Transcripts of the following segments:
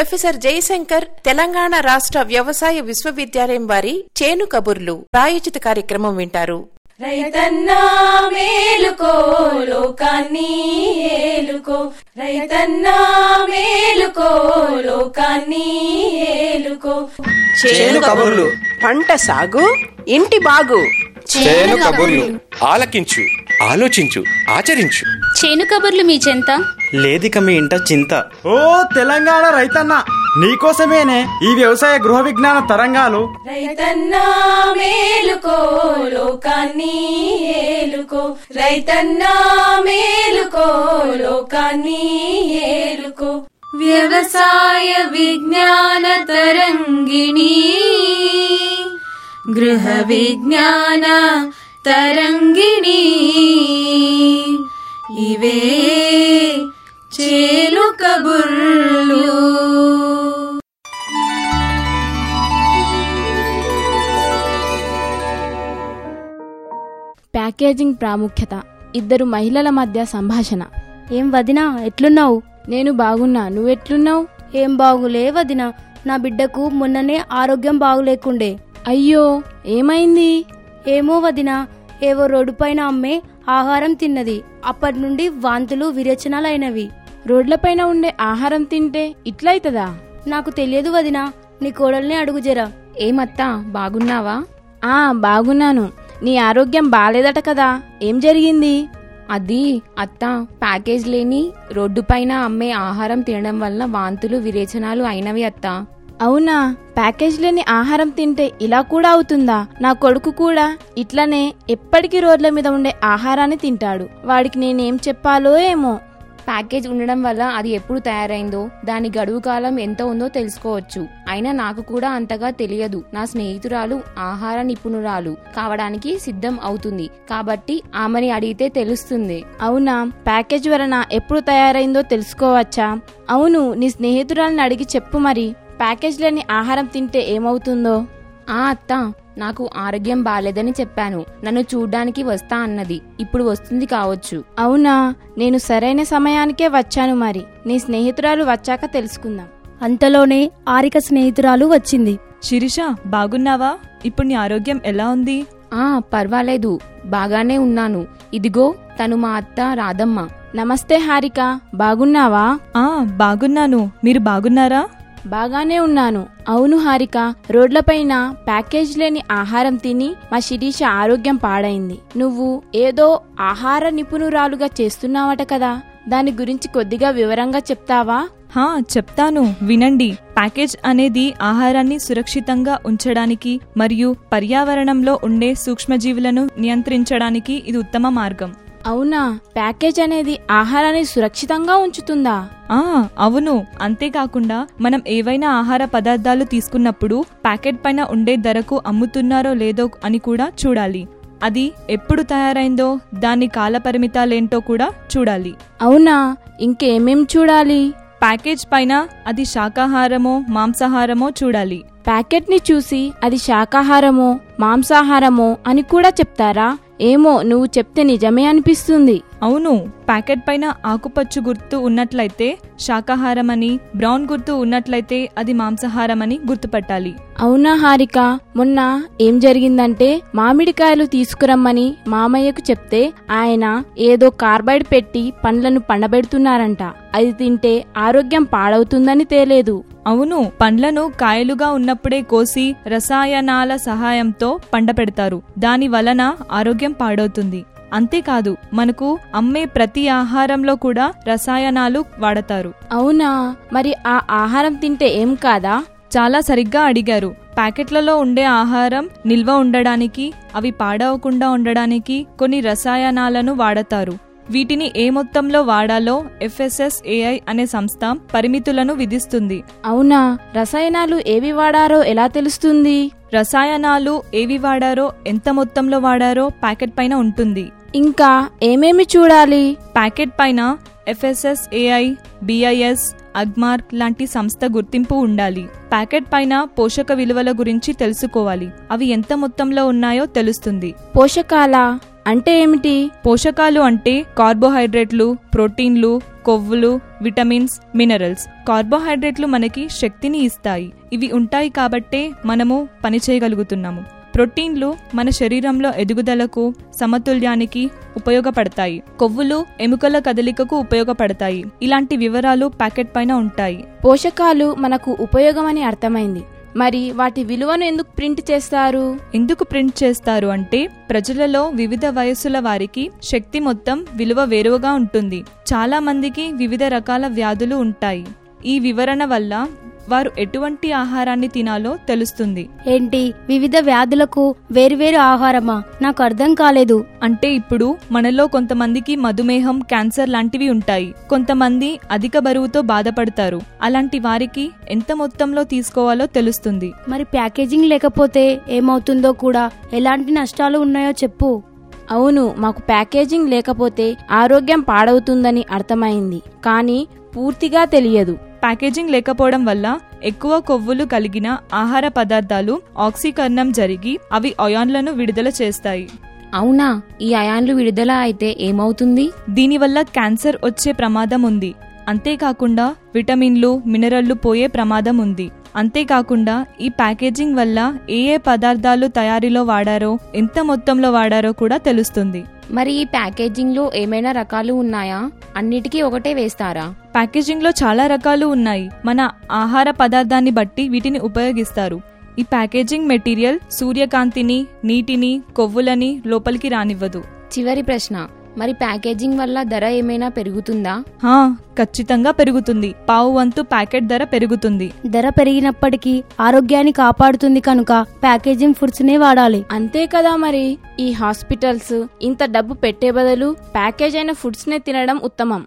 professor Jayashankar Telangana రాష్ట్ర వ్యవసాయ విశ్వవిద్యాలయం వారి చేను కబుర్లు ప్రాయోజిత కార్యక్రమం వింటారు రైతన్నా మేలుకో లోకాన్ని ఏలుకో రైతన్నా మేలుకో లోకాన్ని ఏలుకో చేను కబుర్లు పంట సాగు ఇంటి బాగు చేను కబుర్లు ఆలకించు ఆలోచించు ఆచరించు చేను కబుర్లు మీ చెంత లేదిక మీ ఇంట చింత ఓ తెలంగాణ రైతన్న నీకోసమేనే ఈ వ్యవసాయ గృహ విజ్ఞాన తరంగాలు రైతన్నా మేలుకో లోకాన్ని ఏలుకో రైతన్నా మేలుకో లోకాన్ని ఏలుకో వ్యవసాయ విజ్ఞాన తరంగిణి గృహ విజ్ఞాన తరంగిణి ఇవే చేలు కబుర్లు ప్యాకేజింగ్ ప్రాముఖ్యత ఇద్దరు మహిళల మధ్య సంభాషణ ఏం వదినా ఎట్లున్నావు నేను బాగున్నా నువ్వెట్లున్నావు ఏం బాగులే వదినా నా బిడ్డకు మొన్ననే ఆరోగ్యం బాగులేకుండే అయ్యో ఏమైంది ఏమో వదినా ఏవో రోడ్డుపైన అమ్మే ఆహారం తిన్నది అప్పటి నుండి వాంతులు విరేచనాలైనవి రోడ్లపైన ఉండే ఆహారం తింటే ఇట్లయితదా నాకు తెలియదు వదినా నీ కోడల్ని అడుగు జరా ఏమత్తా బాగున్నావా ఆ బాగున్నాను నీ ఆరోగ్యం బాలేదట కదా ఏం జరిగింది అది అత్త ప్యాకేజ్ లేని రోడ్డుపైన అమ్మే ఆహారం తినడం వల్ల వాంతులు విరేచనాలు అయినవి అత్త అవునా ప్యాకేజ్ లేని ఆహారం తింటే ఇలా కూడా అవుతుందా నా కొడుకు కూడా ఇట్లనే ఎప్పటికీ రోడ్ల మీద ఉండే ఆహారాన్ని తింటాడు వాడికి నేనేం చెప్పాలో ఏమో ప్యాకేజ్ ఉండడం వల్ల అది ఎప్పుడు తయారైందో దాని గడువు కాలం ఎంత ఉందో తెలుసుకోవచ్చు అయినా నాకు కూడా అంతగా తెలియదు నా స్నేహితురాలు ఆహార నిపుణురాలు కావడానికి సిద్ధం అవుతుంది కాబట్టి ఆమెని అడిగితే తెలుస్తుంది అవునా ప్యాకేజ్ వలన ఎప్పుడు తయారైందో తెలుసుకోవచ్చా అవును నీ స్నేహితురాలని అడిగి చెప్పు మరి ప్యాకేజ్ లేని ఆహారం తింటే ఏమవుతుందో ఆ అత్త నాకు ఆరోగ్యం బాలేదని చెప్పాను నన్ను చూడ్డానికి వస్తా అన్నది ఇప్పుడు వస్తుంది కావచ్చు అవునా నేను సరైన సమయానికే వచ్చాను మరి నీ స్నేహితురాలు వచ్చాక తెలుసుకుందాం అంతలోనే ఆరిక స్నేహితురాలు వచ్చింది శిరీష బాగున్నావా ఇప్పుడు నీ ఆరోగ్యం ఎలా ఉంది ఆ పర్వాలేదు బాగానే ఉన్నాను ఇదిగో తను మా అత్త రాధమ్మ నమస్తే హారిక బాగున్నావా ఆ బాగున్నాను మీరు బాగున్నారా బాగానే ఉన్నాను అవును హారిక రోడ్లపైన ప్యాకేజ్ లేని ఆహారం తిని మా శిరీష ఆరోగ్యం పాడైంది నువ్వు ఏదో ఆహార నిపుణురాలుగా చేస్తున్నావట కదా దాని గురించి కొద్దిగా వివరంగా చెప్తావా హా చెప్తాను వినండి ప్యాకేజ్ అనేది ఆహారాన్ని సురక్షితంగా ఉంచడానికి మరియు పర్యావరణంలో ఉండే సూక్ష్మజీవులను నియంత్రించడానికి ఇది ఉత్తమ మార్గం అవునా ప్యాకేజ్ అనేది ఆహారాన్ని సురక్షితంగా ఉంచుతుందా ఆ అవును అంతేకాకుండా మనం ఏవైనా ఆహార పదార్థాలు తీసుకున్నప్పుడు ప్యాకెట్ పైన ఉండే ధరకు అమ్ముతున్నారో లేదో అని కూడా చూడాలి అది ఎప్పుడు తయారైందో దాని కాలపరిమితాలేంటో కూడా చూడాలి అవునా ఇంకేమేం చూడాలి ప్యాకేజ్ పైన అది శాకాహారమో మాంసాహారమో చూడాలి ప్యాకెట్ ని చూసి అది శాకాహారమో మాంసాహారమో అని కూడా చెప్తారా ఏమో నువ్వు చెప్తే నిజమే అనిపిస్తుంది అవును ప్యాకెట్ పైన ఆకుపచ్చు గుర్తు ఉన్నట్లయితే శాకాహారమని బ్రౌన్ గుర్తు ఉన్నట్లయితే అది మాంసాహారమని గుర్తుపట్టాలి అవునా హారిక మొన్న ఏం జరిగిందంటే మామిడికాయలు తీసుకురమ్మని మామయ్యకు చెప్తే ఆయన ఏదో కార్బైడ్ పెట్టి పండ్లను పండబెడుతున్నారంట అది తింటే ఆరోగ్యం పాడవుతుందని తేలేదు అవును పండ్లను కాయలుగా ఉన్నప్పుడే కోసి రసాయనాల సహాయంతో పండపెడతారు దాని వలన ఆరోగ్యం పాడవుతుంది అంతేకాదు మనకు అమ్మే ప్రతి ఆహారంలో కూడా రసాయనాలు వాడతారు అవునా మరి ఆ ఆహారం తింటే ఏం కాదా చాలా సరిగ్గా అడిగారు ప్యాకెట్లలో ఉండే ఆహారం నిల్వ ఉండడానికి అవి పాడవకుండా ఉండడానికి కొన్ని రసాయనాలను వాడతారు వీటిని ఏ మొత్తంలో వాడాలో ఎఫ్ఎస్ఎస్ఏఐ అనే సంస్థ పరిమితులను విధిస్తుంది అవునా రసాయనాలు ఏవి వాడారో ఎలా తెలుస్తుంది రసాయనాలు ఏవి వాడారో ఎంత మొత్తంలో వాడారో ప్యాకెట్ పైన ఉంటుంది ఇంకా ఏమేమి చూడాలి ప్యాకెట్ పైన ఎఫ్ఎస్ఎస్ఏఐ బిఐఎస్ అగ్మార్క్ లాంటి సంస్థ గుర్తింపు ఉండాలి ప్యాకెట్ పైన పోషక విలువల గురించి తెలుసుకోవాలి అవి ఎంత మొత్తంలో ఉన్నాయో తెలుస్తుంది పోషకాల అంటే ఏమిటి పోషకాలు అంటే కార్బోహైడ్రేట్లు ప్రోటీన్లు కొవ్వులు విటమిన్స్ మినరల్స్ కార్బోహైడ్రేట్లు మనకి శక్తిని ఇస్తాయి ఇవి ఉంటాయి కాబట్టే మనము పని చేయగలుగుతున్నాము ప్రోటీన్లు మన శరీరంలో ఎదుగుదలకు సమతుల్యానికి ఉపయోగపడతాయి కొవ్వులు ఎముకల కదలికకు ఉపయోగపడతాయి ఇలాంటి వివరాలు ప్యాకెట్ పైన ఉంటాయి పోషకాలు మనకు ఉపయోగమని అర్థమైంది మరి వాటి విలువను ఎందుకు ప్రింట్ చేస్తారు ఎందుకు ప్రింట్ చేస్తారు అంటే ప్రజలలో వివిధ వయస్సుల వారికి శక్తి మొత్తం విలువ వేరుగా ఉంటుంది చాలా మందికి వివిధ రకాల వ్యాధులు ఉంటాయి ఈ వివరణ వల్ల వారు ఎటువంటి ఆహారాన్ని తినాలో తెలుస్తుంది ఏంటి వివిధ వ్యాధులకు వేరువేరు ఆహారమా నాకు అర్థం కాలేదు అంటే ఇప్పుడు మనలో కొంతమందికి మధుమేహం క్యాన్సర్ లాంటివి ఉంటాయి కొంతమంది అధిక బరువుతో బాధపడతారు అలాంటి వారికి ఎంత మొత్తంలో తీసుకోవాలో తెలుస్తుంది మరి ప్యాకేజింగ్ లేకపోతే ఏమవుతుందో కూడా ఎలాంటి నష్టాలు ఉన్నాయో చెప్పు అవును మాకు ప్యాకేజింగ్ లేకపోతే ఆరోగ్యం పాడవుతుందని అర్థమైంది కానీ పూర్తిగా తెలియదు ప్యాకేజింగ్ లేకపోవడం వల్ల ఎక్కువ కొవ్వులు కలిగిన ఆహార పదార్థాలు ఆక్సీకరణం జరిగి అవి అయాన్లను విడుదల చేస్తాయి అవునా ఈ అయాన్లు విడుదల అయితే ఏమవుతుంది దీనివల్ల క్యాన్సర్ వచ్చే ప్రమాదం ఉంది అంతేకాకుండా విటమిన్లు మినరల్లు పోయే ప్రమాదం ఉంది అంతేకాకుండా ఈ ప్యాకేజింగ్ వల్ల ఏ ఏ పదార్థాలు తయారీలో వాడారో ఎంత మొత్తంలో వాడారో కూడా తెలుస్తుంది మరి ఈ ప్యాకేజింగ్ లో ఏమైనా రకాలు ఉన్నాయా అన్నిటికీ ఒకటే వేస్తారా ప్యాకేజింగ్ లో చాలా రకాలు ఉన్నాయి మన ఆహార పదార్థాన్ని బట్టి వీటిని ఉపయోగిస్తారు ఈ ప్యాకేజింగ్ మెటీరియల్ సూర్యకాంతిని నీటిని కొవ్వులని లోపలికి రానివ్వదు చివరి ప్రశ్న మరి ప్యాకేజింగ్ వల్ల ధర ఏమైనా పెరుగుతుందా హా ఖచ్చితంగా పెరుగుతుంది పావు వంతు ప్యాకెట్ ధర పెరుగుతుంది ధర పెరిగినప్పటికీ ఆరోగ్యాన్ని కాపాడుతుంది కనుక ప్యాకేజింగ్ ఫుడ్స్ నే వాడాలి అంతే కదా మరి ఈ హాస్పిటల్స్ ఇంత డబ్బు పెట్టే బదులు ప్యాకేజ్ అయిన ఫుడ్స్ నే తినడం ఉత్తమం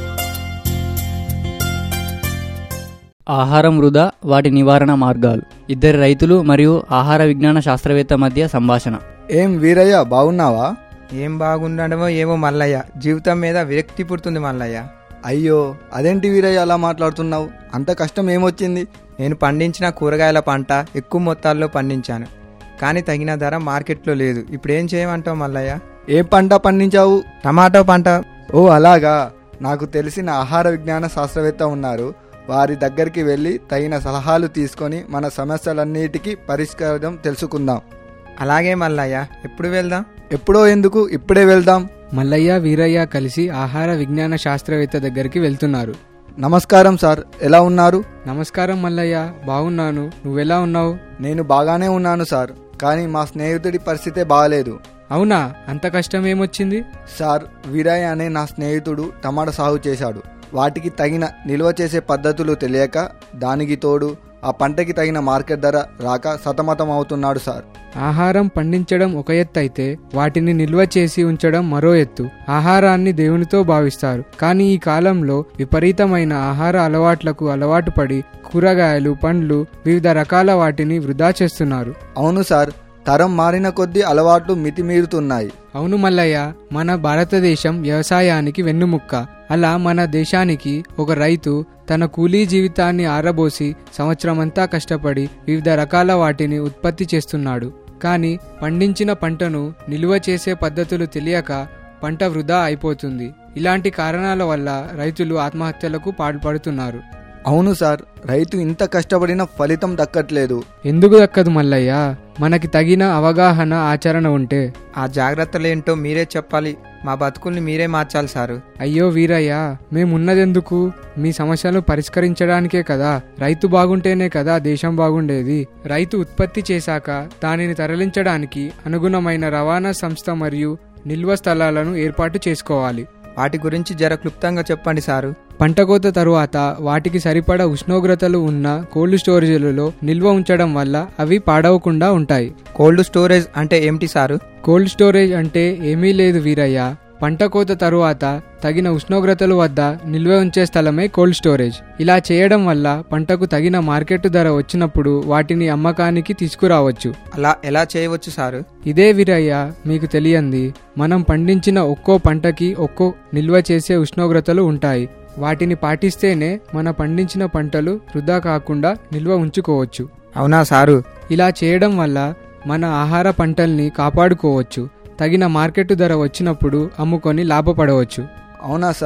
ఆహారం వృధా వాటి నివారణ మార్గాలు ఇద్దరు రైతులు మరియు ఆహార విజ్ఞాన శాస్త్రవేత్త మధ్య సంభాషణ ఏం వీరయ్య బాగున్నావా ఏం బాగుండడమో ఏమో మల్లయ్య జీవితం మీద విరక్తి పుడుతుంది మల్లయ్య అయ్యో అదేంటి వీరయ్య అలా మాట్లాడుతున్నావు అంత కష్టం ఏమొచ్చింది నేను పండించిన కూరగాయల పంట ఎక్కువ మొత్తాల్లో పండించాను కానీ తగిన ధర మార్కెట్లో లేదు ఇప్పుడు ఏం చేయమంటావు మల్లయ్య ఏ పంట పండించావు టమాటో పంట ఓ అలాగా నాకు తెలిసిన ఆహార విజ్ఞాన శాస్త్రవేత్త ఉన్నారు వారి దగ్గరికి వెళ్ళి తగిన సలహాలు తీసుకొని మన సమస్యలన్నిటికీ పరిష్కారం తెలుసుకుందాం అలాగే మల్లయ్య ఎప్పుడు వెళ్దాం ఎప్పుడో ఎందుకు ఇప్పుడే వెళ్దాం మల్లయ్య వీరయ్య కలిసి ఆహార విజ్ఞాన శాస్త్రవేత్త దగ్గరికి వెళ్తున్నారు నమస్కారం సార్ ఎలా ఉన్నారు నమస్కారం మల్లయ్య బాగున్నాను నువ్వెలా ఉన్నావు నేను బాగానే ఉన్నాను సార్ కానీ మా స్నేహితుడి పరిస్థితే బాగాలేదు అవునా అంత కష్టం ఏమొచ్చింది సార్ వీరయ్య అనే నా స్నేహితుడు టమాటా సాగు చేశాడు వాటికి తగిన నిల్వ చేసే పద్ధతులు తెలియక దానికి తోడు ఆ పంటకి తగిన మార్కెట్ ధర రాక సతమతం అవుతున్నాడు సార్ ఆహారం పండించడం ఒక ఎత్తు అయితే వాటిని నిల్వ చేసి ఉంచడం మరో ఎత్తు ఆహారాన్ని దేవునితో భావిస్తారు కానీ ఈ కాలంలో విపరీతమైన ఆహార అలవాట్లకు అలవాటు పడి కూరగాయలు పండ్లు వివిధ రకాల వాటిని వృధా చేస్తున్నారు అవును సార్ తరం మారిన కొద్దీ అలవాట్లు మితిమీరుతున్నాయి అవును మల్లయ్య మన భారతదేశం వ్యవసాయానికి వెన్నుముక్క అలా మన దేశానికి ఒక రైతు తన కూలీ జీవితాన్ని ఆరబోసి సంవత్సరమంతా కష్టపడి వివిధ రకాల వాటిని ఉత్పత్తి చేస్తున్నాడు కానీ పండించిన పంటను నిలువ చేసే పద్ధతులు తెలియక పంట వృధా అయిపోతుంది ఇలాంటి కారణాల వల్ల రైతులు ఆత్మహత్యలకు పాల్పడుతున్నారు అవును సార్ రైతు ఇంత కష్టపడిన ఫలితం దక్కట్లేదు ఎందుకు దక్కదు మల్లయ్య మనకి తగిన అవగాహన ఆచరణ ఉంటే ఆ జాగ్రత్తలేంటో మీరే చెప్పాలి మా బతుకుల్ని మీరే మార్చాలి సారు అయ్యో వీరయ్య మేమున్నదెందుకు మీ సమస్యలు పరిష్కరించడానికే కదా రైతు బాగుంటేనే కదా దేశం బాగుండేది రైతు ఉత్పత్తి చేశాక దానిని తరలించడానికి అనుగుణమైన రవాణా సంస్థ మరియు నిల్వ స్థలాలను ఏర్పాటు చేసుకోవాలి వాటి గురించి జర క్లుప్తంగా చెప్పండి సారు పంట కోత తరువాత వాటికి సరిపడా ఉష్ణోగ్రతలు ఉన్న కోల్డ్ స్టోరేజ్లలో నిల్వ ఉంచడం వల్ల అవి పాడవకుండా ఉంటాయి కోల్డ్ స్టోరేజ్ అంటే ఏమిటి సారు కోల్డ్ స్టోరేజ్ అంటే ఏమీ లేదు వీరయ్య పంట కోత తరువాత తగిన ఉష్ణోగ్రతల వద్ద నిల్వ ఉంచే స్థలమే కోల్డ్ స్టోరేజ్ ఇలా చేయడం వల్ల పంటకు తగిన మార్కెట్ ధర వచ్చినప్పుడు వాటిని అమ్మకానికి తీసుకురావచ్చు అలా ఎలా చేయవచ్చు సారు ఇదే వీరయ్య మీకు తెలియంది మనం పండించిన ఒక్కో పంటకి ఒక్కో నిల్వ చేసే ఉష్ణోగ్రతలు ఉంటాయి వాటిని పాటిస్తేనే మన పండించిన పంటలు వృధా కాకుండా నిల్వ ఉంచుకోవచ్చు అవునా సారు ఇలా చేయడం వల్ల మన ఆహార పంటల్ని కాపాడుకోవచ్చు తగిన మార్కెట్ ధర వచ్చినప్పుడు అమ్ముకొని లాభపడవచ్చు అవునా సార్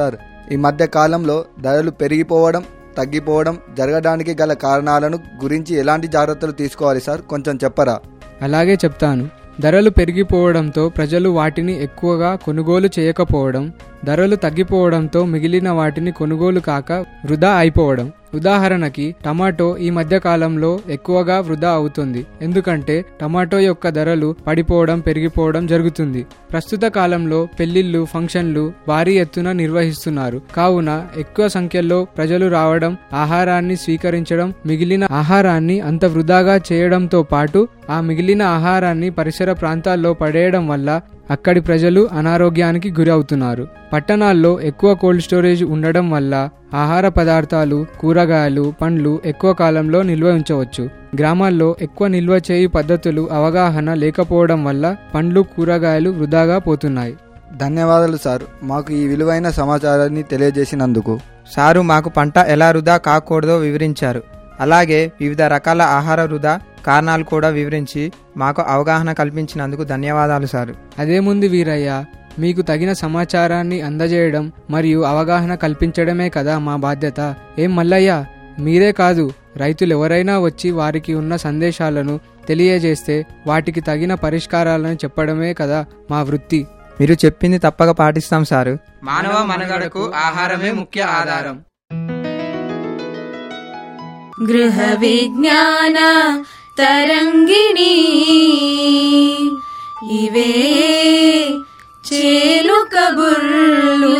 ఈ మధ్య కాలంలో ధరలు పెరిగిపోవడం తగ్గిపోవడం జరగడానికి గల కారణాలను గురించి ఎలాంటి జాగ్రత్తలు తీసుకోవాలి సార్ కొంచెం చెప్పరా అలాగే చెప్తాను ధరలు పెరిగిపోవడంతో ప్రజలు వాటిని ఎక్కువగా కొనుగోలు చేయకపోవడం ధరలు తగ్గిపోవడంతో మిగిలిన వాటిని కొనుగోలు కాక వృధా అయిపోవడం ఉదాహరణకి టమాటో ఈ మధ్య కాలంలో ఎక్కువగా వృధా అవుతుంది ఎందుకంటే టమాటో యొక్క ధరలు పడిపోవడం పెరిగిపోవడం జరుగుతుంది ప్రస్తుత కాలంలో పెళ్లిళ్ళు ఫంక్షన్లు భారీ ఎత్తున నిర్వహిస్తున్నారు కావున ఎక్కువ సంఖ్యలో ప్రజలు రావడం ఆహారాన్ని స్వీకరించడం మిగిలిన ఆహారాన్ని అంత వృధాగా చేయడంతో పాటు ఆ మిగిలిన ఆహారాన్ని పరిసర ప్రాంతాల్లో పడేయడం వల్ల అక్కడి ప్రజలు అనారోగ్యానికి గురి అవుతున్నారు పట్టణాల్లో ఎక్కువ కోల్డ్ స్టోరేజ్ ఉండడం వల్ల ఆహార పదార్థాలు కూరగాయలు పండ్లు ఎక్కువ కాలంలో నిల్వ ఉంచవచ్చు గ్రామాల్లో ఎక్కువ నిల్వ చేయి పద్ధతులు అవగాహన లేకపోవడం వల్ల పండ్లు కూరగాయలు వృధాగా పోతున్నాయి ధన్యవాదాలు సార్ మాకు ఈ విలువైన సమాచారాన్ని తెలియజేసినందుకు సారు మాకు పంట ఎలా వృధా కాకూడదో వివరించారు అలాగే వివిధ రకాల ఆహార వృధా కారణాలు కూడా వివరించి మాకు అవగాహన కల్పించినందుకు ధన్యవాదాలు సారు అదేముంది వీరయ్య మీకు తగిన సమాచారాన్ని అందజేయడం మరియు అవగాహన కల్పించడమే కదా మా బాధ్యత ఏం మల్లయ్య మీరే కాదు రైతులు ఎవరైనా వచ్చి వారికి ఉన్న సందేశాలను తెలియజేస్తే వాటికి తగిన పరిష్కారాలను చెప్పడమే కదా మా వృత్తి మీరు చెప్పింది తప్పక పాటిస్తాం సారు మానవ మనుగడకు ఆహారమే ముఖ్య ఆధారం గృహ విజ్ఞాన తరంగిణి ఇవే చేలు కబుర్లు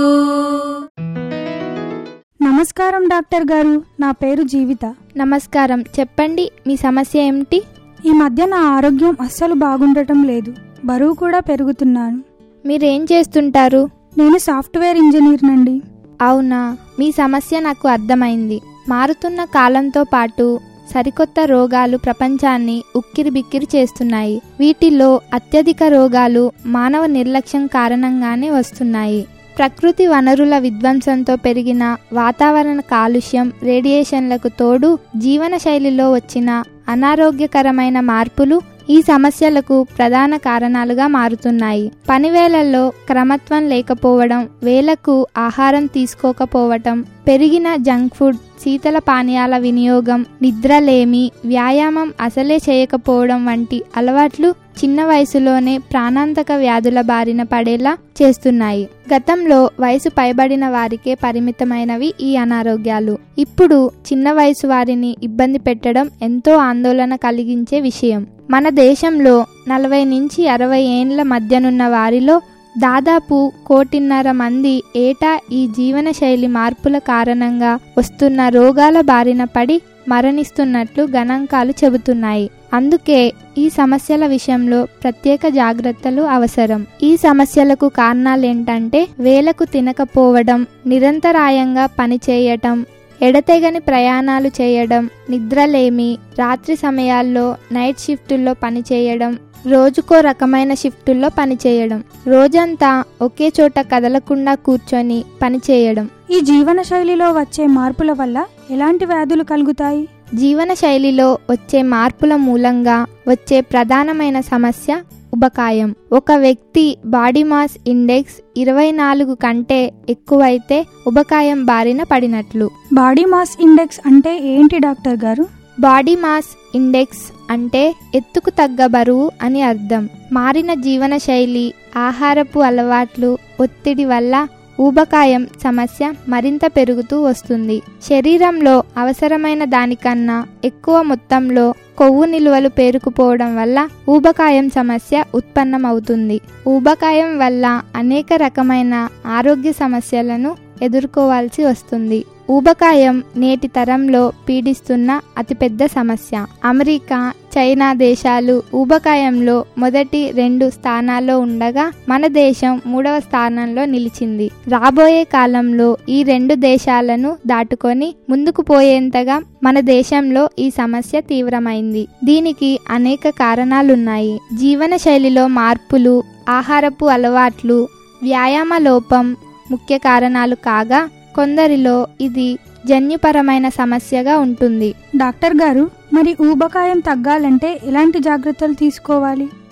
నమస్కారం డాక్టర్ గారు నా పేరు జీవిత నమస్కారం చెప్పండి మీ సమస్య ఏమిటి ఈ మధ్య నా ఆరోగ్యం అస్సలు బాగుండటం లేదు బరువు కూడా పెరుగుతున్నాను మీరేం చేస్తుంటారు నేను సాఫ్ట్వేర్ ఇంజనీర్ నండి అవునా మీ సమస్య నాకు అర్థమైంది మారుతున్న కాలంతో పాటు సరికొత్త రోగాలు ప్రపంచాన్ని ఉక్కిరి బిక్కిరి చేస్తున్నాయి వీటిల్లో అత్యధిక రోగాలు మానవ నిర్లక్ష్యం కారణంగానే వస్తున్నాయి ప్రకృతి వనరుల విధ్వంసంతో పెరిగిన వాతావరణ కాలుష్యం రేడియేషన్లకు తోడు జీవన శైలిలో వచ్చిన అనారోగ్యకరమైన మార్పులు ఈ సమస్యలకు ప్రధాన కారణాలుగా మారుతున్నాయి పనివేళల్లో క్రమత్వం లేకపోవడం వేలకు ఆహారం తీసుకోకపోవటం పెరిగిన జంక్ ఫుడ్ శీతల పానీయాల వినియోగం నిద్రలేమి వ్యాయామం అసలే చేయకపోవడం వంటి అలవాట్లు చిన్న వయసులోనే ప్రాణాంతక వ్యాధుల బారిన పడేలా చేస్తున్నాయి గతంలో వయసు పైబడిన వారికే పరిమితమైనవి ఈ అనారోగ్యాలు ఇప్పుడు చిన్న వయసు వారిని ఇబ్బంది పెట్టడం ఎంతో ఆందోళన కలిగించే విషయం మన దేశంలో నలభై నుంచి అరవై ఏండ్ల మధ్యనున్న వారిలో దాదాపు కోటిన్నర మంది ఏటా ఈ జీవనశైలి మార్పుల కారణంగా వస్తున్న రోగాల బారిన పడి మరణిస్తున్నట్లు గణాంకాలు చెబుతున్నాయి అందుకే ఈ సమస్యల విషయంలో ప్రత్యేక జాగ్రత్తలు అవసరం ఈ సమస్యలకు కారణాలేంటంటే వేలకు తినకపోవడం నిరంతరాయంగా పనిచేయటం ఎడతెగని ప్రయాణాలు చేయడం నిద్రలేమి రాత్రి సమయాల్లో నైట్ షిఫ్టుల్లో పనిచేయడం రోజుకో రకమైన షిఫ్టుల్లో పనిచేయడం రోజంతా ఒకే చోట కదలకుండా కూర్చొని పనిచేయడం ఈ జీవన శైలిలో వచ్చే మార్పుల వల్ల ఎలాంటి వ్యాధులు కలుగుతాయి జీవన శైలిలో వచ్చే మార్పుల మూలంగా వచ్చే ప్రధానమైన సమస్య ఉబకాయం ఒక వ్యక్తి బాడీ మాస్ ఇండెక్స్ ఇరవై నాలుగు కంటే ఎక్కువైతే ఉబకాయం బారిన పడినట్లు బాడీ మాస్ ఇండెక్స్ అంటే ఏంటి డాక్టర్ గారు బాడీ మాస్ ఇండెక్స్ అంటే ఎత్తుకు తగ్గ బరువు అని అర్థం మారిన జీవన శైలి ఆహారపు అలవాట్లు ఒత్తిడి వల్ల ఊబకాయం సమస్య మరింత పెరుగుతూ వస్తుంది శరీరంలో అవసరమైన దానికన్నా ఎక్కువ మొత్తంలో కొవ్వు నిల్వలు పేరుకుపోవడం వల్ల ఊబకాయం సమస్య ఉత్పన్నమవుతుంది ఊబకాయం వల్ల అనేక రకమైన ఆరోగ్య సమస్యలను ఎదుర్కోవాల్సి వస్తుంది ఊబకాయం నేటి తరంలో పీడిస్తున్న అతిపెద్ద సమస్య అమెరికా చైనా దేశాలు ఊబకాయంలో మొదటి రెండు స్థానాల్లో ఉండగా మన దేశం మూడవ స్థానంలో నిలిచింది రాబోయే కాలంలో ఈ రెండు దేశాలను దాటుకొని ముందుకు పోయేంతగా మన దేశంలో ఈ సమస్య తీవ్రమైంది దీనికి అనేక కారణాలున్నాయి జీవన శైలిలో మార్పులు ఆహారపు అలవాట్లు వ్యాయామ లోపం ముఖ్య కారణాలు కాగా కొందరిలో ఇది జన్యుపరమైన సమస్యగా ఉంటుంది డాక్టర్ గారు మరి ఊబకాయం తగ్గాలంటే ఎలాంటి జాగ్రత్తలు తీసుకోవాలి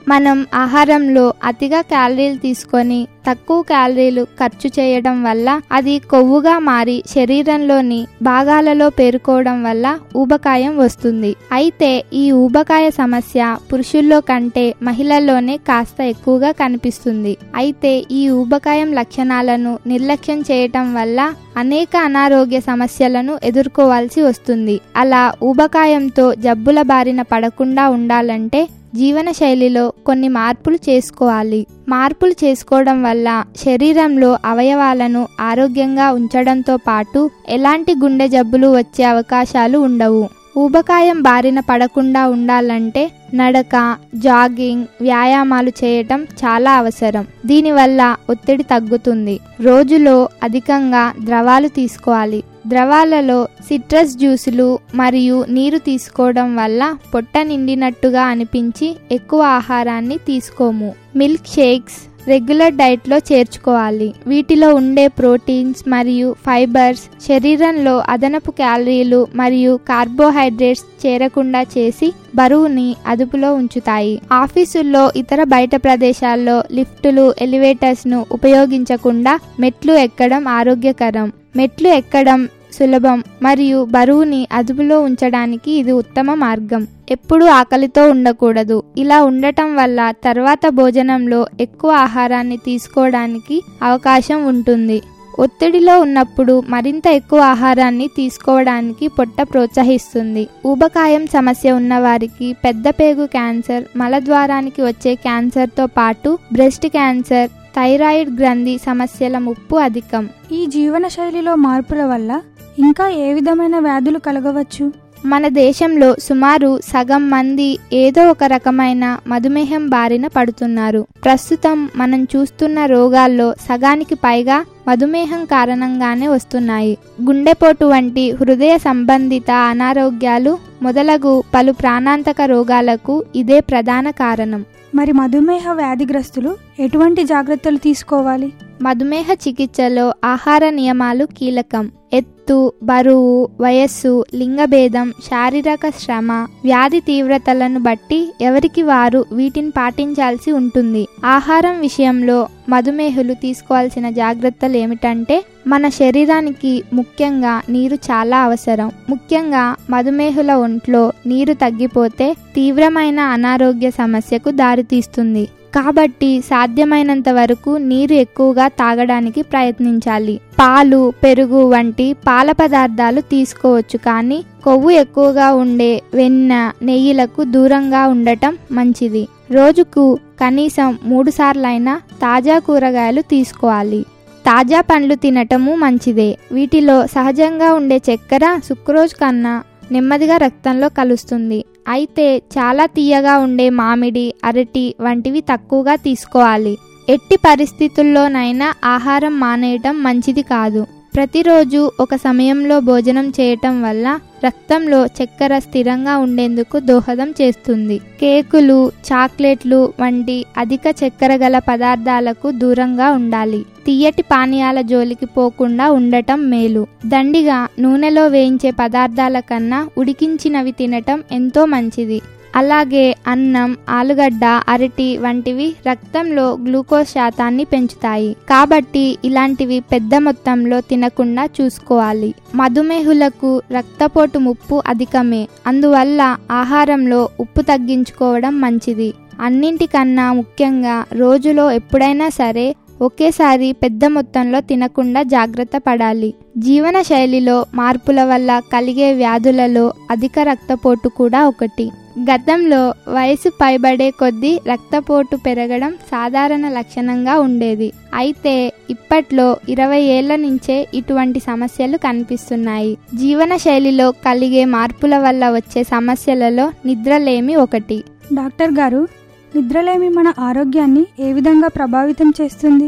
మనం ఆహారంలో అతిగా క్యాలరీలు తీసుకొని తక్కువ క్యాలరీలు ఖర్చు చేయడం వల్ల అది కొవ్వుగా మారి శరీరంలోని భాగాలలో పేరుకోవడం వల్ల ఊబకాయం వస్తుంది అయితే ఈ ఊబకాయ సమస్య పురుషుల్లో కంటే మహిళల్లోనే కాస్త ఎక్కువగా కనిపిస్తుంది అయితే ఈ ఊబకాయం లక్షణాలను నిర్లక్ష్యం చేయటం వల్ల అనేక అనారోగ్య సమస్యలను ఎదుర్కోవాల్సి వస్తుంది అలా ఊబకాయంతో జబ్బుల బారిన పడకుండా ఉండాలంటే జీవన శైలిలో కొన్ని మార్పులు చేసుకోవాలి మార్పులు చేసుకోవడం వల్ల శరీరంలో అవయవాలను ఆరోగ్యంగా ఉంచడంతో పాటు ఎలాంటి గుండె జబ్బులు వచ్చే అవకాశాలు ఉండవు ఊబకాయం బారిన పడకుండా ఉండాలంటే నడక జాగింగ్ వ్యాయామాలు చేయటం చాలా అవసరం దీనివల్ల ఒత్తిడి తగ్గుతుంది రోజులో అధికంగా ద్రవాలు తీసుకోవాలి ద్రవాలలో సిట్రస్ జ్యూసులు మరియు నీరు తీసుకోవడం వల్ల పొట్ట నిండినట్టుగా అనిపించి ఎక్కువ ఆహారాన్ని తీసుకోము మిల్క్ షేక్స్ రెగ్యులర్ డైట్లో చేర్చుకోవాలి వీటిలో ఉండే ప్రోటీన్స్ మరియు ఫైబర్స్ శరీరంలో అదనపు క్యాలరీలు మరియు కార్బోహైడ్రేట్స్ చేరకుండా చేసి బరువుని అదుపులో ఉంచుతాయి ఆఫీసుల్లో ఇతర బయట ప్రదేశాల్లో లిఫ్టులు ఎలివేటర్స్ను ఉపయోగించకుండా మెట్లు ఎక్కడం ఆరోగ్యకరం మెట్లు ఎక్కడం సులభం మరియు బరువుని అదుపులో ఉంచడానికి ఇది ఉత్తమ మార్గం ఎప్పుడూ ఆకలితో ఉండకూడదు ఇలా ఉండటం వల్ల తర్వాత భోజనంలో ఎక్కువ ఆహారాన్ని తీసుకోవడానికి అవకాశం ఉంటుంది ఒత్తిడిలో ఉన్నప్పుడు మరింత ఎక్కువ ఆహారాన్ని తీసుకోవడానికి పొట్ట ప్రోత్సహిస్తుంది ఊబకాయం సమస్య ఉన్నవారికి పెద్ద పేగు క్యాన్సర్ మలద్వారానికి వచ్చే క్యాన్సర్తో పాటు బ్రెస్ట్ క్యాన్సర్ థైరాయిడ్ గ్రంథి సమస్యల ముప్పు అధికం ఈ జీవన శైలిలో మార్పుల వల్ల ఇంకా ఏ విధమైన వ్యాధులు కలగవచ్చు మన దేశంలో సుమారు సగం మంది ఏదో ఒక రకమైన మధుమేహం బారిన పడుతున్నారు ప్రస్తుతం మనం చూస్తున్న రోగాల్లో సగానికి పైగా మధుమేహం కారణంగానే వస్తున్నాయి గుండెపోటు వంటి హృదయ సంబంధిత అనారోగ్యాలు మొదలగు పలు ప్రాణాంతక రోగాలకు ఇదే ప్రధాన కారణం మరి మధుమేహ వ్యాధిగ్రస్తులు ఎటువంటి జాగ్రత్తలు తీసుకోవాలి మధుమేహ చికిత్సలో ఆహార నియమాలు కీలకం ఎత్తు బరువు వయస్సు లింగభేదం శారీరక శ్రమ వ్యాధి తీవ్రతలను బట్టి ఎవరికి వారు వీటిని పాటించాల్సి ఉంటుంది ఆహారం విషయంలో మధుమేహులు తీసుకోవాల్సిన జాగ్రత్తలు ఏమిటంటే మన శరీరానికి ముఖ్యంగా నీరు చాలా అవసరం ముఖ్యంగా మధుమేహుల ఒంట్లో నీరు తగ్గిపోతే తీవ్రమైన అనారోగ్య సమస్యకు దారితీస్తుంది కాబట్టి సాధ్యమైనంత వరకు నీరు ఎక్కువగా తాగడానికి ప్రయత్నించాలి పాలు పెరుగు వంటి పాల పదార్థాలు తీసుకోవచ్చు కానీ కొవ్వు ఎక్కువగా ఉండే వెన్న నెయ్యిలకు దూరంగా ఉండటం మంచిది రోజుకు కనీసం మూడు సార్లైనా తాజా కూరగాయలు తీసుకోవాలి తాజా పండ్లు తినటము మంచిదే వీటిలో సహజంగా ఉండే చక్కెర సుక్రోజ్ కన్నా నెమ్మదిగా రక్తంలో కలుస్తుంది అయితే చాలా తీయగా ఉండే మామిడి అరటి వంటివి తక్కువగా తీసుకోవాలి ఎట్టి పరిస్థితుల్లోనైనా ఆహారం మానేయటం మంచిది కాదు ప్రతిరోజు ఒక సమయంలో భోజనం చేయటం వల్ల రక్తంలో చక్కెర స్థిరంగా ఉండేందుకు దోహదం చేస్తుంది కేకులు చాక్లెట్లు వంటి అధిక చక్కెర గల పదార్థాలకు దూరంగా ఉండాలి తీయటి పానీయాల జోలికి పోకుండా ఉండటం మేలు దండిగా నూనెలో వేయించే పదార్థాల కన్నా ఉడికించినవి తినటం ఎంతో మంచిది అలాగే అన్నం ఆలుగడ్డ అరటి వంటివి రక్తంలో గ్లూకోజ్ శాతాన్ని పెంచుతాయి కాబట్టి ఇలాంటివి పెద్ద మొత్తంలో తినకుండా చూసుకోవాలి మధుమేహులకు రక్తపోటు ముప్పు అధికమే అందువల్ల ఆహారంలో ఉప్పు తగ్గించుకోవడం మంచిది అన్నింటికన్నా ముఖ్యంగా రోజులో ఎప్పుడైనా సరే ఒకేసారి పెద్ద మొత్తంలో తినకుండా జాగ్రత్త పడాలి జీవన శైలిలో మార్పుల వల్ల కలిగే వ్యాధులలో అధిక రక్తపోటు కూడా ఒకటి గతంలో వయసు పైబడే కొద్దీ రక్తపోటు పెరగడం సాధారణ లక్షణంగా ఉండేది అయితే ఇప్పట్లో ఇరవై ఏళ్ల నుంచే ఇటువంటి సమస్యలు కనిపిస్తున్నాయి జీవన శైలిలో కలిగే మార్పుల వల్ల వచ్చే సమస్యలలో నిద్రలేమి ఒకటి డాక్టర్ గారు నిద్రలేమి మన ఆరోగ్యాన్ని ఏ విధంగా ప్రభావితం చేస్తుంది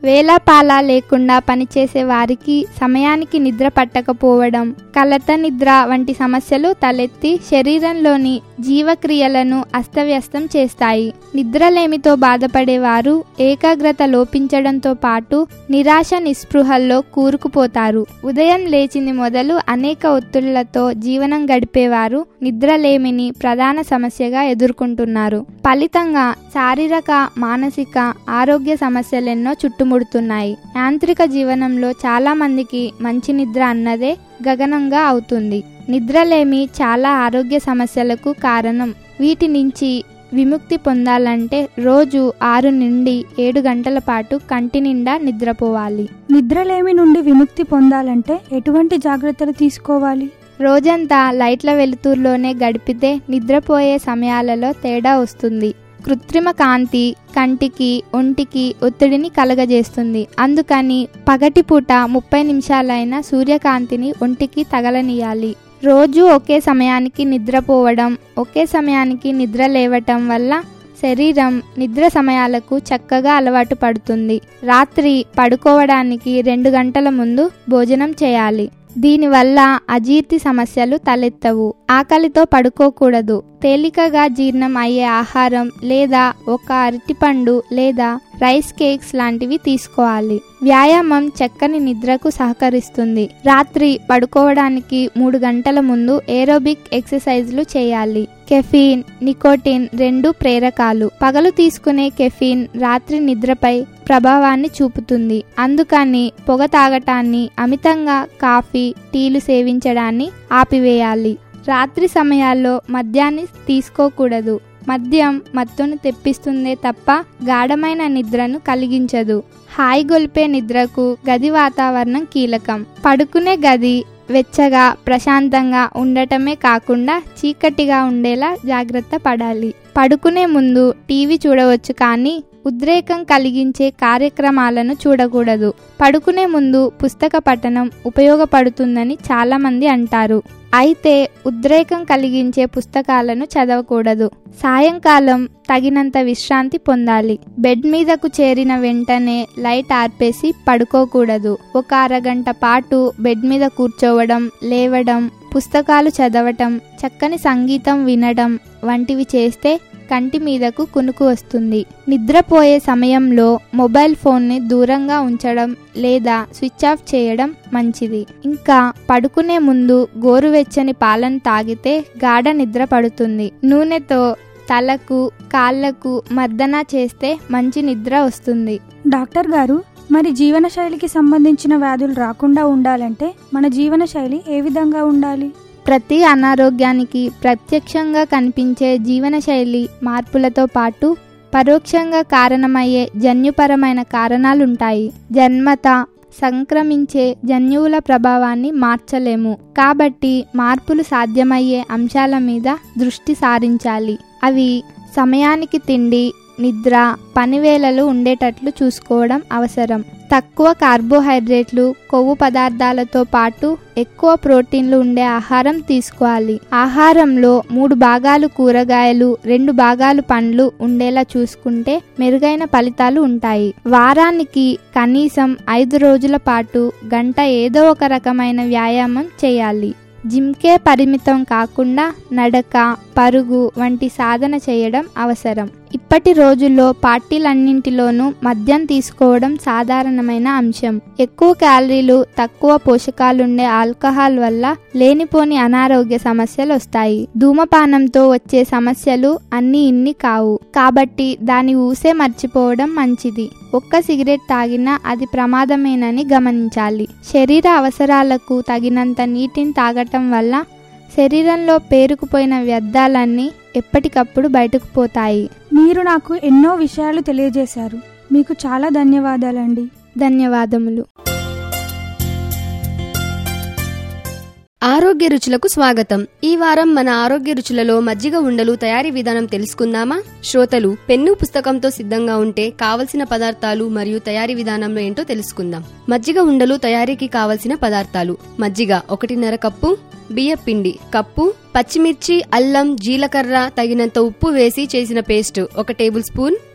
వేలాపాలా లేకుండా పనిచేసే వారికి సమయానికి నిద్ర పట్టకపోవడం కలత నిద్ర వంటి సమస్యలు తలెత్తి శరీరంలోని జీవక్రియలను అస్తవ్యస్తం చేస్తాయి నిద్రలేమితో బాధపడేవారు ఏకాగ్రత లోపించడంతో పాటు నిరాశ నిస్పృహల్లో కూరుకుపోతారు ఉదయం లేచింది మొదలు అనేక ఒత్తిళ్లతో జీవనం గడిపేవారు నిద్రలేమిని ప్రధాన సమస్యగా ఎదుర్కొంటున్నారు ఫలితంగా శారీరక మానసిక ఆరోగ్య సమస్యలెన్నో చుట్టుముడుతున్నాయి యాంత్రిక జీవనంలో చాలా మందికి మంచి నిద్ర అన్నదే గగనంగా అవుతుంది నిద్రలేమి చాలా ఆరోగ్య సమస్యలకు కారణం వీటి నుంచి విముక్తి పొందాలంటే రోజు ఆరు నుండి ఏడు గంటల పాటు కంటి నిండా నిద్రపోవాలి నిద్రలేమి నుండి విముక్తి పొందాలంటే ఎటువంటి జాగ్రత్తలు తీసుకోవాలి రోజంతా లైట్ల వెలుతురులోనే గడిపితే నిద్రపోయే సమయాలలో తేడా వస్తుంది కృత్రిమ కాంతి కంటికి ఒంటికి ఒత్తిడిని కలగజేస్తుంది అందుకని పగటిపూట ముప్పై నిమిషాలైన సూర్యకాంతిని ఒంటికి తగలనీయాలి రోజు ఒకే సమయానికి నిద్రపోవడం ఒకే సమయానికి నిద్ర లేవటం వల్ల శరీరం నిద్ర సమయాలకు చక్కగా అలవాటు పడుతుంది రాత్రి పడుకోవడానికి రెండు గంటల ముందు భోజనం చేయాలి దీనివల్ల అజీర్తి సమస్యలు తలెత్తవు ఆకలితో పడుకోకూడదు తేలికగా జీర్ణం అయ్యే ఆహారం లేదా ఒక అరటిపండు లేదా రైస్ కేక్స్ లాంటివి తీసుకోవాలి వ్యాయామం చక్కని నిద్రకు సహకరిస్తుంది రాత్రి పడుకోవడానికి మూడు గంటల ముందు ఏరోబిక్ ఎక్సర్సైజ్లు చేయాలి కెఫీన్ నికోటిన్ రెండు ప్రేరకాలు పగలు తీసుకునే కెఫీన్ రాత్రి నిద్రపై ప్రభావాన్ని చూపుతుంది అందుకని పొగ తాగటాన్ని అమితంగా కాఫీ టీలు సేవించడాన్ని ఆపివేయాలి రాత్రి సమయాల్లో మద్యాన్ని తీసుకోకూడదు మద్యం మత్తును తెప్పిస్తుందే తప్ప గాఢమైన నిద్రను కలిగించదు హాయి గొలిపే నిద్రకు గది వాతావరణం కీలకం పడుకునే గది వెచ్చగా ప్రశాంతంగా ఉండటమే కాకుండా చీకటిగా ఉండేలా జాగ్రత్త పడాలి పడుకునే ముందు టీవీ చూడవచ్చు కానీ ఉద్రేకం కలిగించే కార్యక్రమాలను చూడకూడదు పడుకునే ముందు పుస్తక పఠనం ఉపయోగపడుతుందని చాలామంది అంటారు అయితే ఉద్రేకం కలిగించే పుస్తకాలను చదవకూడదు సాయంకాలం తగినంత విశ్రాంతి పొందాలి బెడ్ మీదకు చేరిన వెంటనే లైట్ ఆర్పేసి పడుకోకూడదు ఒక అరగంట పాటు బెడ్ మీద కూర్చోవడం లేవడం పుస్తకాలు చదవటం చక్కని సంగీతం వినడం వంటివి చేస్తే కంటి మీదకు కునుకు వస్తుంది నిద్రపోయే సమయంలో మొబైల్ ఫోన్ని దూరంగా ఉంచడం లేదా స్విచ్ ఆఫ్ చేయడం మంచిది ఇంకా పడుకునే ముందు గోరువెచ్చని పాలను తాగితే గాఢ నిద్ర పడుతుంది నూనెతో తలకు కాళ్లకు మర్దన చేస్తే మంచి నిద్ర వస్తుంది డాక్టర్ గారు మరి జీవనశైలికి సంబంధించిన వ్యాధులు రాకుండా ఉండాలంటే మన జీవనశైలి ఏ విధంగా ఉండాలి ప్రతి అనారోగ్యానికి ప్రత్యక్షంగా కనిపించే జీవనశైలి మార్పులతో పాటు పరోక్షంగా కారణమయ్యే జన్యుపరమైన కారణాలుంటాయి జన్మత సంక్రమించే జన్యువుల ప్రభావాన్ని మార్చలేము కాబట్టి మార్పులు సాధ్యమయ్యే అంశాల మీద దృష్టి సారించాలి అవి సమయానికి తిండి నిద్ర పనివేళలు ఉండేటట్లు చూసుకోవడం అవసరం తక్కువ కార్బోహైడ్రేట్లు కొవ్వు పదార్థాలతో పాటు ఎక్కువ ప్రోటీన్లు ఉండే ఆహారం తీసుకోవాలి ఆహారంలో మూడు భాగాలు కూరగాయలు రెండు భాగాలు పండ్లు ఉండేలా చూసుకుంటే మెరుగైన ఫలితాలు ఉంటాయి వారానికి కనీసం ఐదు రోజుల పాటు గంట ఏదో ఒక రకమైన వ్యాయామం చేయాలి జిమ్కే పరిమితం కాకుండా నడక పరుగు వంటి సాధన చేయడం అవసరం ఇప్పటి రోజుల్లో పార్టీలన్నింటిలోనూ మద్యం తీసుకోవడం సాధారణమైన అంశం ఎక్కువ క్యాలరీలు తక్కువ పోషకాలుండే ఆల్కహాల్ వల్ల లేనిపోని అనారోగ్య సమస్యలు వస్తాయి ధూమపానంతో వచ్చే సమస్యలు అన్ని ఇన్ని కావు కాబట్టి దాని ఊసే మర్చిపోవడం మంచిది ఒక్క సిగరెట్ తాగినా అది ప్రమాదమేనని గమనించాలి శరీర అవసరాలకు తగినంత నీటిని తాగటం వల్ల శరీరంలో పేరుకుపోయిన వ్యర్థాలన్నీ ఎప్పటికప్పుడు బయటకు పోతాయి మీరు నాకు ఎన్నో విషయాలు తెలియజేశారు మీకు చాలా ధన్యవాదాలండి ధన్యవాదములు ఆరోగ్య రుచులకు స్వాగతం ఈ వారం మన ఆరోగ్య రుచులలో మజ్జిగ ఉండలు తయారీ విధానం తెలుసుకుందామా శ్రోతలు పెన్ను పుస్తకంతో సిద్ధంగా ఉంటే కావలసిన పదార్థాలు మరియు తయారీ విధానంలో ఏంటో తెలుసుకుందాం మజ్జిగ ఉండలు తయారీకి కావలసిన పదార్థాలు మజ్జిగ ఒకటిన్నర కప్పు బియ్యపిండి కప్పు పచ్చిమిర్చి అల్లం జీలకర్ర తగినంత ఉప్పు వేసి చేసిన పేస్ట్ ఒక టేబుల్ స్పూన్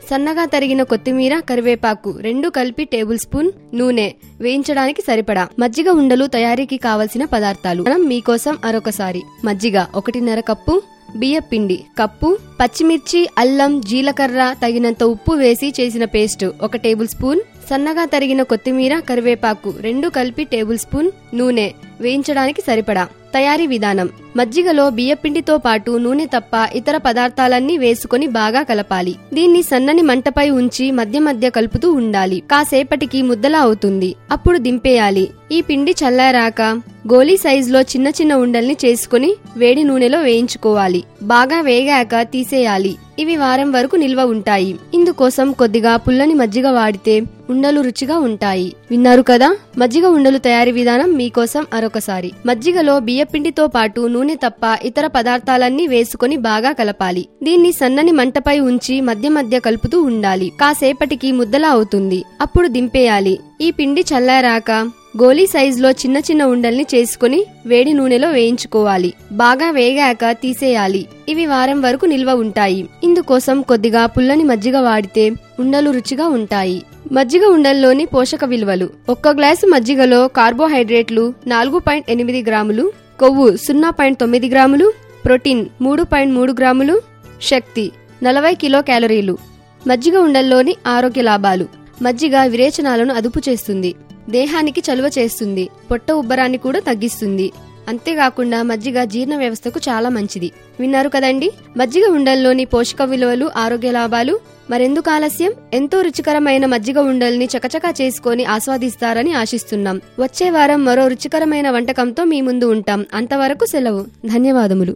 సన్నగా తరిగిన కొత్తిమీర కరివేపాకు రెండు కలిపి టేబుల్ స్పూన్ నూనె వేయించడానికి సరిపడా మజ్జిగ ఉండలు తయారీకి కావలసిన పదార్థాలు మనం మీకోసం మరొకసారి మజ్జిగ ఒకటిన్నర కప్పు బియ్య పిండి కప్పు పచ్చిమిర్చి అల్లం జీలకర్ర తగినంత ఉప్పు వేసి చేసిన పేస్ట్ ఒక టేబుల్ స్పూన్ సన్నగా తరిగిన కొత్తిమీర కరివేపాకు రెండు కలిపి టేబుల్ స్పూన్ నూనె వేయించడానికి సరిపడా తయారీ విధానం మజ్జిగలో బియ్యపిండితో పాటు నూనె తప్ప ఇతర పదార్థాలన్నీ వేసుకొని బాగా కలపాలి దీన్ని సన్నని మంటపై ఉంచి మధ్య మధ్య కలుపుతూ ఉండాలి కాసేపటికి ముద్దలా అవుతుంది అప్పుడు దింపేయాలి ఈ పిండి చల్లారాక గోలీ సైజులో చిన్న చిన్న ఉండల్ని చేసుకుని వేడి నూనెలో వేయించుకోవాలి బాగా వేగాక తీసేయాలి ఇవి వారం వరకు నిల్వ ఉంటాయి ఇందుకోసం కొద్దిగా పుల్లని మజ్జిగ వాడితే ఉండలు రుచిగా ఉంటాయి విన్నారు కదా మజ్జిగ ఉండలు తయారీ విధానం మీకోసం మరొకసారి మజ్జిగలో బియ్యపిండితో పాటు నూనె తప్ప ఇతర పదార్థాలన్నీ వేసుకొని బాగా కలపాలి దీన్ని సన్నని మంటపై ఉంచి మధ్య మధ్య కలుపుతూ ఉండాలి కాసేపటికి ముద్దలా అవుతుంది అప్పుడు దింపేయాలి ఈ పిండి చల్లారాక గోలీ సైజులో చిన్న చిన్న ఉండల్ని చేసుకుని వేడి నూనెలో వేయించుకోవాలి బాగా వేగాక తీసేయాలి ఇవి వారం వరకు నిల్వ ఉంటాయి ఇందుకోసం కొద్దిగా పుల్లని మజ్జిగ వాడితే ఉండలు రుచిగా ఉంటాయి మజ్జిగ ఉండల్లోని పోషక విలువలు ఒక్క గ్లాసు మజ్జిగలో కార్బోహైడ్రేట్లు నాలుగు పాయింట్ ఎనిమిది గ్రాములు కొవ్వు సున్నా పాయింట్ తొమ్మిది గ్రాములు ప్రోటీన్ మూడు పాయింట్ మూడు గ్రాములు శక్తి నలభై కిలో క్యాలరీలు మజ్జిగ ఉండల్లోని ఆరోగ్య లాభాలు మజ్జిగ విరేచనాలను అదుపు చేస్తుంది దేహానికి చలువ చేస్తుంది పొట్ట ఉబ్బరాన్ని కూడా తగ్గిస్తుంది అంతేకాకుండా మజ్జిగ జీర్ణ వ్యవస్థకు చాలా మంచిది విన్నారు కదండి మజ్జిగ ఉండల్లోని పోషక విలువలు ఆరోగ్య లాభాలు మరెందుకు ఆలస్యం ఎంతో రుచికరమైన మజ్జిగ ఉండల్ని చకచకా చేసుకొని ఆస్వాదిస్తారని ఆశిస్తున్నాం వచ్చే వారం మరో రుచికరమైన వంటకంతో మీ ముందు ఉంటాం అంతవరకు సెలవు ధన్యవాదములు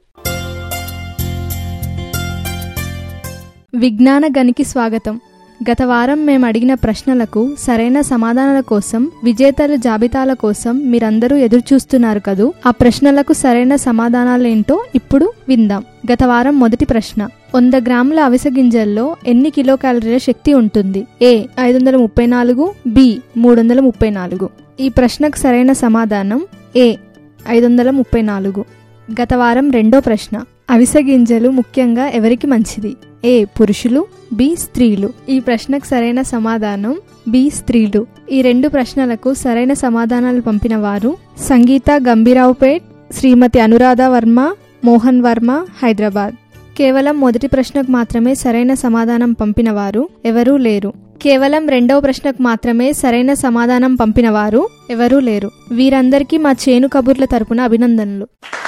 విజ్ఞాన గనికి స్వాగతం గత వారం మేము అడిగిన ప్రశ్నలకు సరైన సమాధానాల కోసం విజేతల జాబితాల కోసం మీరందరూ ఎదురు చూస్తున్నారు కదూ ఆ ప్రశ్నలకు సరైన సమాధానాలేంటో ఇప్పుడు విందాం గత వారం మొదటి ప్రశ్న వంద గ్రాముల అవిసె గింజల్లో ఎన్ని కిలో క్యాలరీల శక్తి ఉంటుంది ఏ ఐదు వందల ముప్పై నాలుగు బి మూడు వందల ముప్పై నాలుగు ఈ ప్రశ్నకు సరైన సమాధానం ఏ ఐదు వందల ముప్పై నాలుగు గత వారం రెండో ప్రశ్న అవిసె గింజలు ముఖ్యంగా ఎవరికి మంచిది ఏ పురుషులు బి స్త్రీలు ఈ ప్రశ్నకు సరైన సమాధానం బి స్త్రీలు ఈ రెండు ప్రశ్నలకు సరైన సమాధానాలు పంపిన వారు సంగీత గంభీరావుపేట్ శ్రీమతి అనురాధ వర్మ మోహన్ వర్మ హైదరాబాద్ కేవలం మొదటి ప్రశ్నకు మాత్రమే సరైన సమాధానం పంపిన వారు ఎవరూ లేరు కేవలం రెండవ ప్రశ్నకు మాత్రమే సరైన సమాధానం పంపిన వారు ఎవరూ లేరు వీరందరికీ మా చేను కబుర్ల తరపున అభినందనలు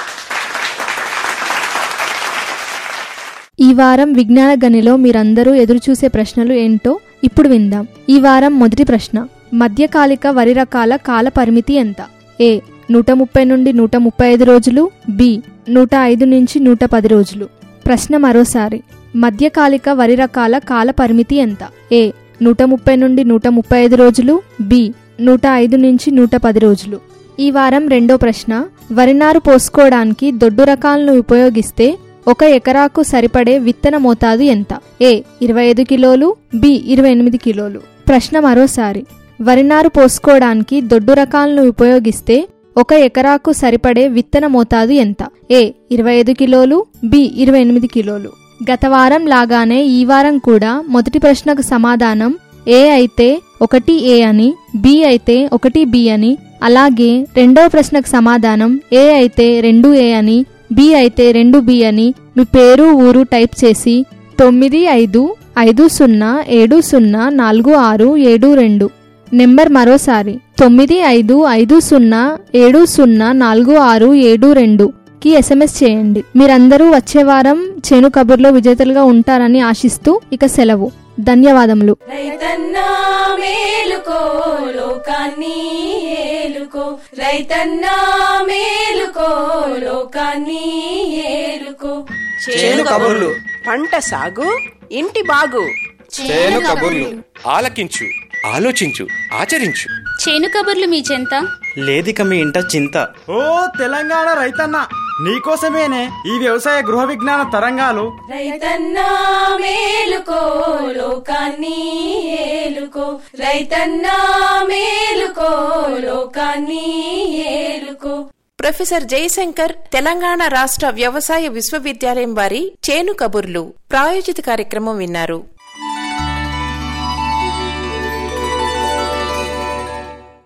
ఈ వారం విజ్ఞాన గనిలో మీరందరూ ఎదురుచూసే ప్రశ్నలు ఏంటో ఇప్పుడు విందాం ఈ వారం మొదటి ప్రశ్న మధ్యకాలిక వరి రకాల కాల పరిమితి ఎంత ఏ నూట ముప్పై నుండి నూట ముప్పై ఐదు రోజులు బి నూట ఐదు నుంచి నూట పది రోజులు ప్రశ్న మరోసారి మధ్యకాలిక వరి రకాల కాల పరిమితి ఎంత ఏ నూట ముప్పై నుండి నూట ముప్పై ఐదు రోజులు బి నూట ఐదు నుంచి నూట పది రోజులు ఈ వారం రెండో ప్రశ్న వరినారు పోసుకోవడానికి దొడ్డు రకాలను ఉపయోగిస్తే ఒక ఎకరాకు సరిపడే విత్తన మోతాదు ఎంత ఏ ఇరవై ఐదు కిలోలు బి ఇరవై ఎనిమిది కిలోలు ప్రశ్న మరోసారి వరినారు పోసుకోవడానికి దొడ్డు రకాలను ఉపయోగిస్తే ఒక ఎకరాకు సరిపడే విత్తన మోతాదు ఎంత ఏ ఇరవై ఐదు కిలోలు బి ఇరవై ఎనిమిది కిలోలు గత వారం లాగానే ఈ వారం కూడా మొదటి ప్రశ్నకు సమాధానం ఏ అయితే ఒకటి ఏ అని బి అయితే ఒకటి బి అని అలాగే రెండవ ప్రశ్నకు సమాధానం ఏ అయితే రెండు ఏ అని బి అయితే రెండు బి అని మీ పేరు ఊరు టైప్ చేసి తొమ్మిది ఐదు ఐదు సున్నా ఏడు సున్నా నాలుగు ఆరు ఏడు రెండు నెంబర్ మరోసారి తొమ్మిది ఐదు ఐదు సున్నా ఏడు సున్నా నాలుగు ఆరు ఏడు రెండు కి ఎస్ఎంఎస్ చేయండి మీరందరూ వచ్చే వారం చేను కబుర్లో విజేతలుగా ఉంటారని ఆశిస్తూ ఇక సెలవు ధన్యవాదములు రైతన్నా మేలుకో లోకాన్ని ఏలుకో రైతన్నా మేలుకో లోకాన్ని ఏలుకో చేను కబుర్లు పంట సాగు ఇంటి బాగు చేను కబుర్లు ఆలకించు ఆలోచించు ఆచరించు చేను కబుర్లు మీ చెంత లేదిక మీ ఇంట చింత ఓ తెలంగాణ రైతన్న నీకోసమేనే ఈ వ్యవసాయ గృహ విజ్ఞాన తరంగాలు రైతన్నా మేలుకో లోకాన్ని ఏలుకో రైతన్నా మేలుకో లోకాన్ని ఏలుకో ప్రొఫెసర్ జయశంకర్ తెలంగాణ రాష్ట్ర వ్యవసాయ విశ్వవిద్యాలయం వారి చేను కబుర్లు ప్రాయోజిత కార్యక్రమం విన్నారు